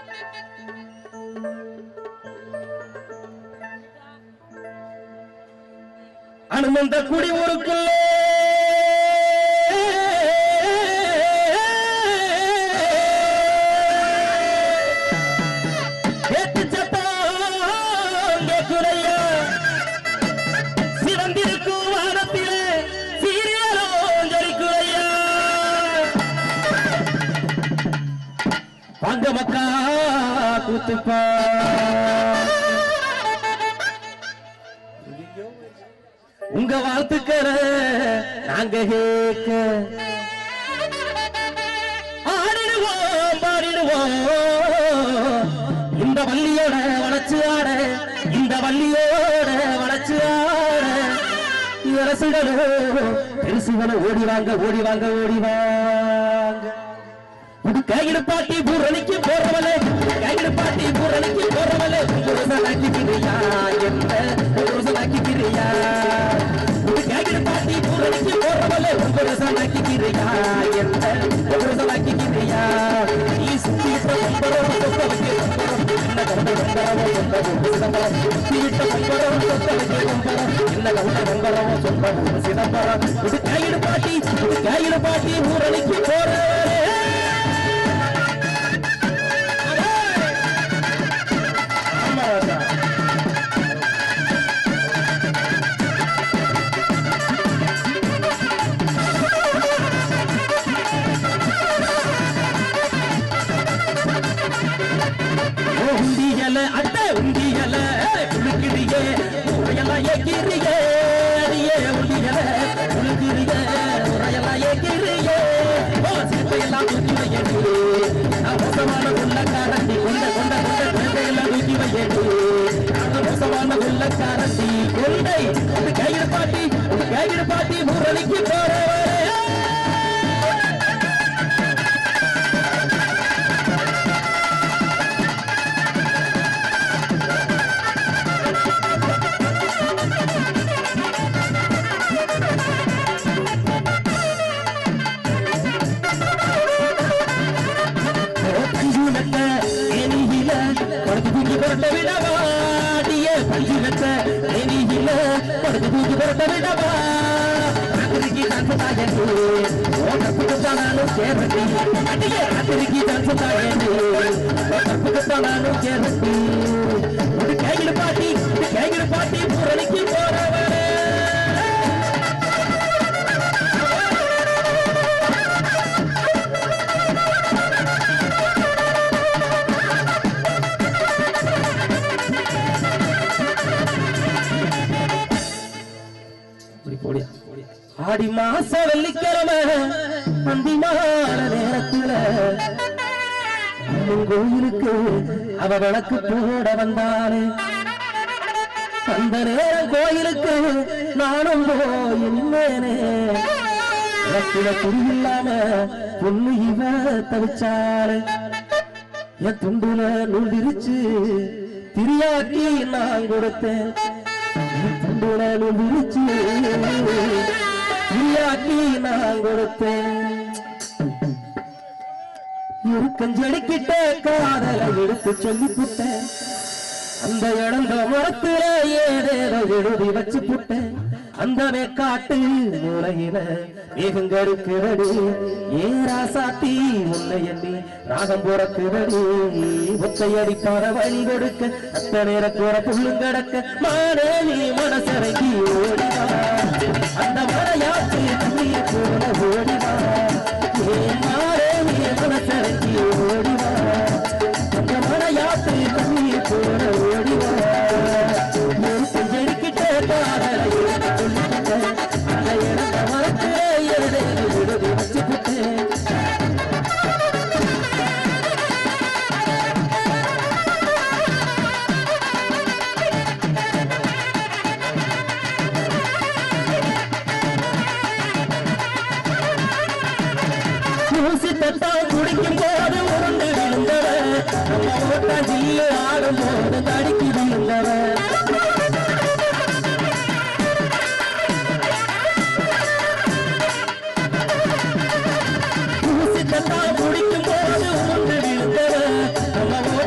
அனுமந்த குடி ஊருக்குள்ளே கேட்டு சத்தம் கேட்குதையா சிவந்திருக்கும் வானத்திலே சீரியலோ ஜரிக்குதையா வாங்க மக்கா கூத்துப்பா உங்க வாழ்த்துக்களை நாங்க கேட்க ஆடிடுவோம் பாடிடுவோம் இந்த வள்ளியோட வளர்ச்சி ஆட இந்த வள்ளியோட வளர்ச்சி ஆட அரசுகளும் பெருசுகளும் ஓடி வாங்க ஓடி வாங்க ஓடி வாங்க உங்க கையில பாட்டி பூரணிக்கு போறவளே கையில பாட்டி பூரணிக்கு போறவளே புருஷனாக்கி பிரியா என்ன புருஷனாக்கி பிரியா உங்க கையில பாட்டி பூரணிக்கு போறவளே புருஷனாக்கி பிரியா என்ன புருஷனாக்கி பிரியா நீ சுத்தி பொம்பரம் சொத்த வைக்க என்ன கவுண்ட பொம்பரமோ சொந்த சிதம்பரம் சுத்தி விட்ட பொம்பரம் சொத்த வைக்க பொம்பரம் என்ன கவுண்ட பொம்பரமோ சொந்த சிதம்பரம் உங்க கையில பாட்டி உங்க கையில பாட்டி பூரணிக்கு போறவளே ஆமா ராஜா. ஓ, உண்டியல அட்ட உண்டியல உழுக்கிறியே உரையெல்லாம் ஏக்கிறியே அடியே உண்டியல உழுக்கிறியே உரையெல்லாம் ஏக்கிறியே ஓ சிறுத்தையெல்லாம் தூக்கி வையடி நான் மோசமான உள்ளக்காரண்டி கொண்ட கொண்ட கொண்ட குழந்தையெல்லாம் தூக்கி வையடி நான் மோசமான உள்ளக்காரண்டி கொண்டை ஒரு கையில பாட்டி ஒரு கையில பாட்டி முரளிக்கு போறவரே பஞ்சு மெத்த எனிகில படுத்து தூக்கி புரட்ட விடவா அடியே பஞ்சு மெத்த எனிகில படுத்து தூக்கி புரட்ட விடவா ராத்திரிக்கு டான்ஸ் தாயண்டு ஓட்டப்புக்கு தானாலும் சேரண்டி அடியே ராத்திரிக்கு டான்ஸ் தாயண்டு ஓட்டப்புக்கு தானாலும் சேரண்டி ஒரு கையில் பாட்டி ஒரு கையில் பாட்டி புரளிக்கு போறவரே இப்படி போடியா ஆடி மாச வெள்ளிக்கிழமை அந்தி மால நேரத்துல அம்மன் கோயிலுக்கு அவ விளக்கு போட வந்தாளே அந்த நேரம் கோயிலுக்கு நானும் போய் நின்னேனே விளக்குல குறியில்லாம பொண்ணு இவ தவிச்சாளே என் துண்டுல நூல் விரிச்சு திரியாக்கி நான் கொடுத்தேன் என் துண்டுல நூல் விரிச்சு திரியாக்கி நான் கொடுத்தேன் இருக்கஞ்செடுக்கிட்ட காதலை எடுத்து சொல்லி புட்டேன் அந்த இழந்த மரத்துல ஏதேதோ எழுதி வச்சு புட்டேன் அந்த காட்டு மூலையில மேகங்கருக்குதடி ஏராசாத்தி உன்னை எண்ணி ராகம் போறக்குதடி ஒத்தையடி பாற வழி கொடுக்க அத்த நேர கூற புல்லும் கிடக்க மானே நீ மனசரங்கி ஓடிவா அந்த மழையாத்து தண்ணீர் போல ஓடிவா ஏ மானே நீ மனசரங்கி ஓடிவா அந்த மழையாத்து தண்ணீர் போல ஓடிவா செஞ்செடுக்கிட்ட காதலை சொல்லிக்கிட்டேன் அந்த இழந்த மரத்திலே ஏதேனும் விடுதி வச்சுக்கிட்டேன் ஊசி தட்டா குடிக்கும் போது உருண்டு விழுந்தவ நம்ம ஓட்டா ஜில்லு ஆடும் போது தடுக்கி விழுந்தவ ஊசி தட்டா குடிக்கும் போது உருண்டு விழுந்தவ நம்ம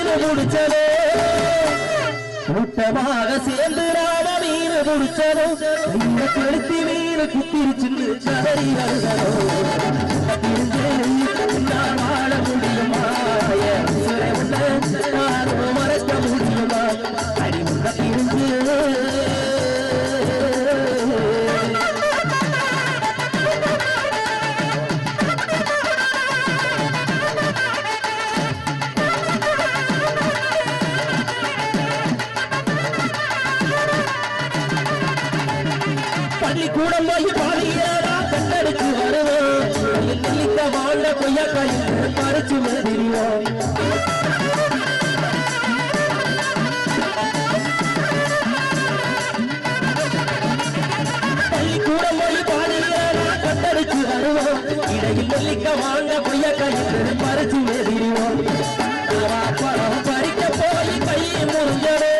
மீன் முடிச்சதோ கூட்டமாக சேர்ந்து நாம மீன் முடிச்சதோ இந்த கழுத்தி மீன் குத்திருச்சுன்னு கதறி வருகிறோ நான் வாழ முடியுமா என் உசுரை உள்ள நானும் மறக்க முடியுமா அடி முன்ன பிரிஞ்சு பள்ளிக்கூடம் போய் பாலியலா கண்ணடிச்சு வருவோம் நெல்லிக்க வாழ்ந்த கொய்யாக்காயில் பறிச்சு மேதிரிவோம் பள்ளிக்கூடம் போய் பாலியலா கண்ணடிச்சு வருவோம் இடையில் நெல்லிக்க வாழ்ந்த கொய்யாக்காயில் பறிச்சு மேதிரிவோம் பழம் பறிக்க போய் கை முறிஞ்சதோ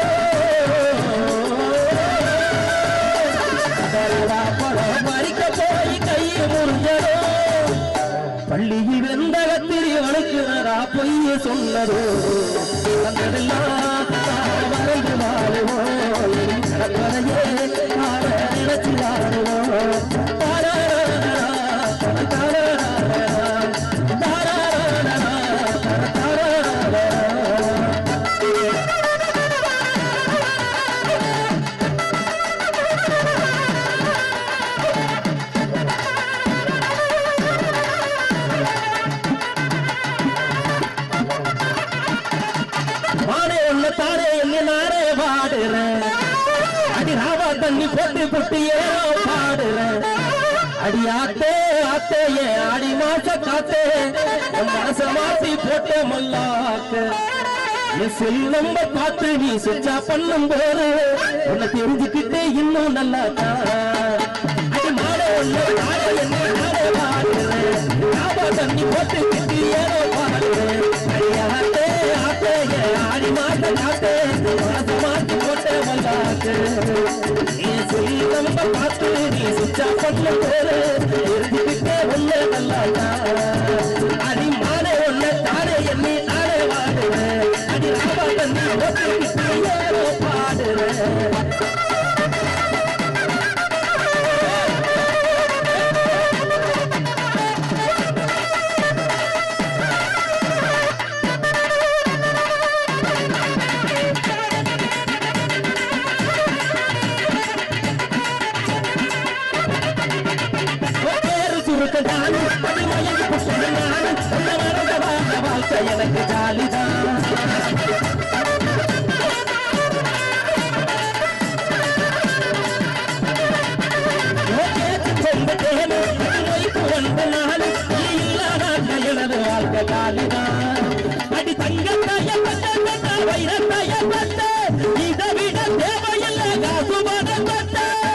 கருடா பழம் பறிக்க போய் கை முறிஞ்சதோ பள்ளியில் வெந்தகத்திரி வளைக்கிறதா பொய்ய சொன்னதோ வந்ததெல்லாம் வரைந்து வாழுவோம் கடற்பதையே ஆட நினைச்சு வாழுவோம் தாராரரா, தாராரரா, தாராரரா, தாராரரா. மானே உன்ன தானே என்ன நானே பாடுறேன் அடி ராவா தண்ணி போட்டு போட்டு ஏனோ பாடுறேன் அடி ஆத்தே ஆத்தே ஏன் அடி மாச காத்தே உன் மனச மாத்தி போட்டே மல்லாக்க என் செல் நம்பர் பார்த்து நீ சுவிட்சா பண்ணும் போது உன்னை தெரிஞ்சுக்கிட்டே இன்னும் நல்லா அடி மாட உன்ன தானே என்ன நானே பாடுறேன் ராவா தண்ணி போட்டு கிட்டு ஏனோ பாடுறேன் அடி ஆத்தே ஆத்தே ஏன் ஆடி மாட்ட காத்தே மனச மாத்தி போட்டே மல்லாக்க நீ செல் நம்பர் பார்த்து நீ சுவிட்சா பண்ணும் போது தெரிஞ்சுக்கிட்டே உன்னை நல்லா அடி மானே உன்னை தானே எண்ணி நானே வாடுறேன் அடி ராவா தண்ணி போட்டு கிட்டு ஏனோ பாடுறேன் பேரு சுருக்க நானு அது மயங்கி புஷ்டு நானு உன்னை மறந்த வாழ்ந்த வாழ்க்கை எனக்கு ஜாலிதான் ஓகேச்சு சொந்த தேனு அது மொய்க்கு வந்த நானு நீ இல்லாத எனது வாழ்க்கை ஜாலிதான் அடி தங்கத்தாய பட்ட பட்ட வைரத்தாய பட்ட இதை விட தேவையில்லை காசு பணம் பட்ட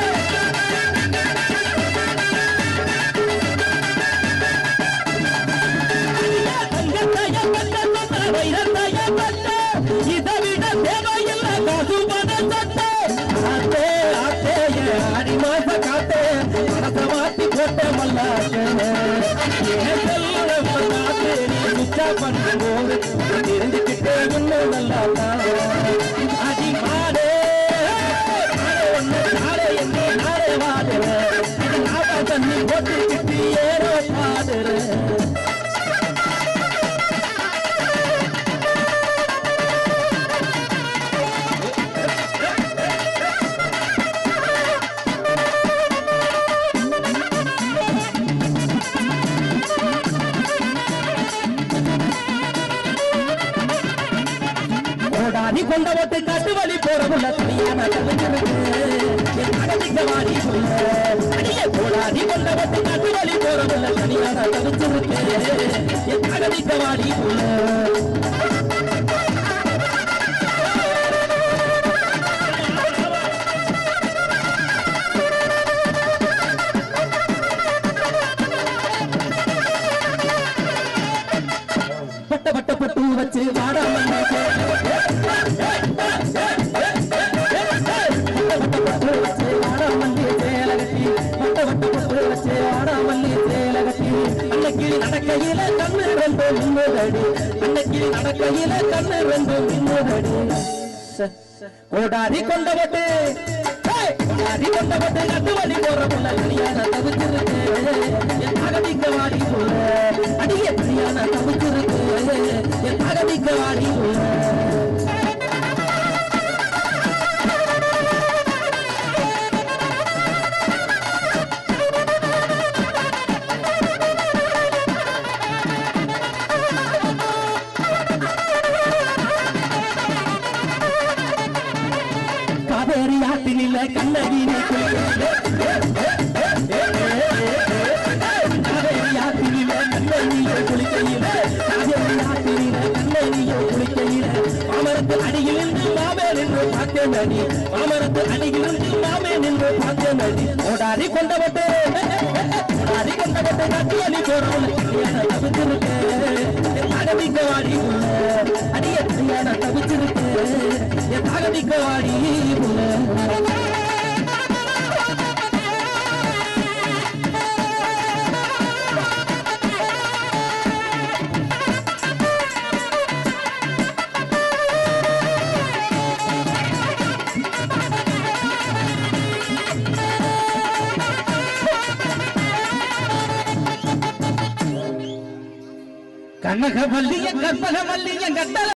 பண்ணும்போது தெரிஞ்சுக்கிட்டே இன்னும் நல்லா அடி மாடே ஒன்னு நாளே என்ன நாளே வாடுறேன் இது நாப்பா தண்ணி போட்டுக்கிட்டு ஏறோ பாடுறேன் ஓடாடி கொண்ட ஓட்டு காட்டு வழி போறதுள்ள தனியான தவிச்சிருக்கு வாடி சொல்ல அடியே ஓடாடி கொண்ட ஓட்டு காட்டு வழி போறதுள்ள தனியான தவிச்சிருக்கு என் அகதிக்க வாடி சொல்ல பட்ட பட்ட பட்டு வச்சு வாடாமல் அன்னைக்கு நடக்க நடக்கையில கண்ணு ரெண்டு மின்னுதடி அன்னைக்கு நடக்கையில கண்ணு ரெண்டு மின்னுதடி ச- கோடாரி கொண்டவட்டு ஹேய்! கோடாரி கொண்டவட்டு கட்டு வழி போற புள்ள கல்யாண தவிச்சிருக்கு என் தகதிக்க வாடி புள்ள அடிய கல்யாண தவிச்சிருக்கு என் தகதிக்க வாடி புள்ள காவேரி ஆற்றினில கண்ணகிரி காவேரி ஆற்றினில கண்ணகிரியை குளிக்கையில காவேரி ஆற்றினில கண்ணகிரியை குளிக்கையில மாமரத்து அடியில் நின்று மாமே நின்று பார்த்தேன் நடி மாமரத்து அடியில் நின்று மாமே நின்று பார்த்தேன் நடி ஓடாரி கொண்டவட்டு ஓடாரி கொண்டவட்டு கட்டி அடி போறவள் கல்யாண தவிச்சிருக்கு தகதிக்க வாடி உள்ள அடிய கல்யாண தவிச்சிருக்கு என் தகதிக்க வாடி உள்ள கனக மல்லிய கற்பக மல்லிய கட்டள